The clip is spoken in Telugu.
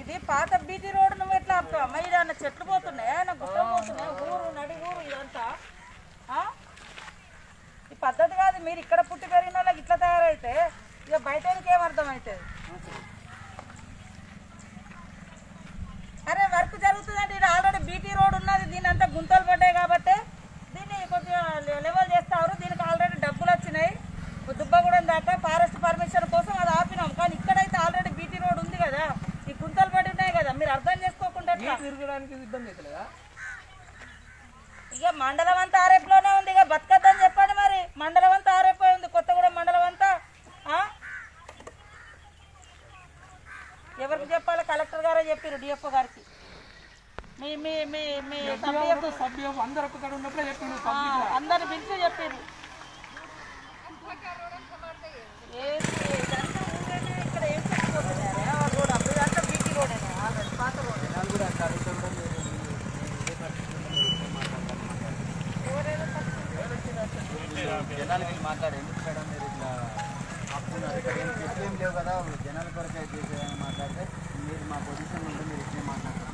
ఇది పాత బీటీ రోడ్ నువ్వు ఎట్లా ఆపుతావు అమ్మ ఇది అన్న చెట్లు పోతున్నాయా నా గుట్ట పోతున్నాయా ఊరు నడి ఊరు ఇదంతా ఆ? ఈ పద్ధతి కాదు మీరు ఇక్కడ పుట్టి పెరిగిన వాళ్ళకి ఇట్లా తయారైతే ఇక బయట ఏం అర్థమవుతుంది అరే వర్క్ జరుగుతుందండి ఇది ఆల్రెడీ బీటీ రోడ్ ఉన్నది దీని అంతా గుంతలు పడ్డాయి కాబట్టి దీన్ని కొద్దిగా లెవెల్ చేస్తారు దీనికి ఆల్రెడీ డబ్బులు వచ్చినాయి దుబ్బగూడెం దాకా ఫారెస్ట్ పర్మిషన్ కోసం అది ఆపినాం కానీ ఇక్కడైతే ఆల్రెడీ బీటీ రోడ్ ఉంది కదా ఈ గుంతలు పడి ఉన్నాయి కదా మీరు అర్థం చేసుకోకుండా ఎట్లా? తిరగడానికి ఇబ్బంది అవుతుందా ఇక మండలం అంతా ఆర్ఎఫ్లోనే ఉంది ఇక బతకద్దని చెప్పండి మరి మండలం అంతా ఆర్ఎఫ్ ఉంది కొత్తగూడెం మండలం అంతా ఆ? ఎవరికి చెప్పాలి కలెక్టర్ గారే చెప్పారు డిఎఫ్ఓ గారికి మీ మీ మీ మీ సభ్యులకు సభ్యం అందరు ఒక్క కాడ ఉన్నప్పుడే చెప్పిండు ఆ, అందరు పిలిచి చెప్పారు ఏది ఇదంతా ఊరేనే ఇక్కడ ఏం చెప్పుకోతున్నారే ఆ రోడ్ అప్పుడు ఇదంతా బీటీ రోడేనే ఆల్రెడీ పాత రోడ్ జనాలు కూడా అట్లా అడుగుతుంటే మీరు మీరు ఏ పరిస్థితుల్లో మీరు ఏం మాట్లాడతారు ఎవరైనా జనాలకి మాట్లాడు ఎందుకు మేడం మీరు ఇట్లా ఆపుతున్నారు ఇక్కడ ఏం చెట్లు ఏం లేవు కదా జనాల కొరకు చేసేదని మాట్లాడితే మీరు మా పొజిషన్ ఉంటే మీరు ఇట్లే మాట్లాడతారు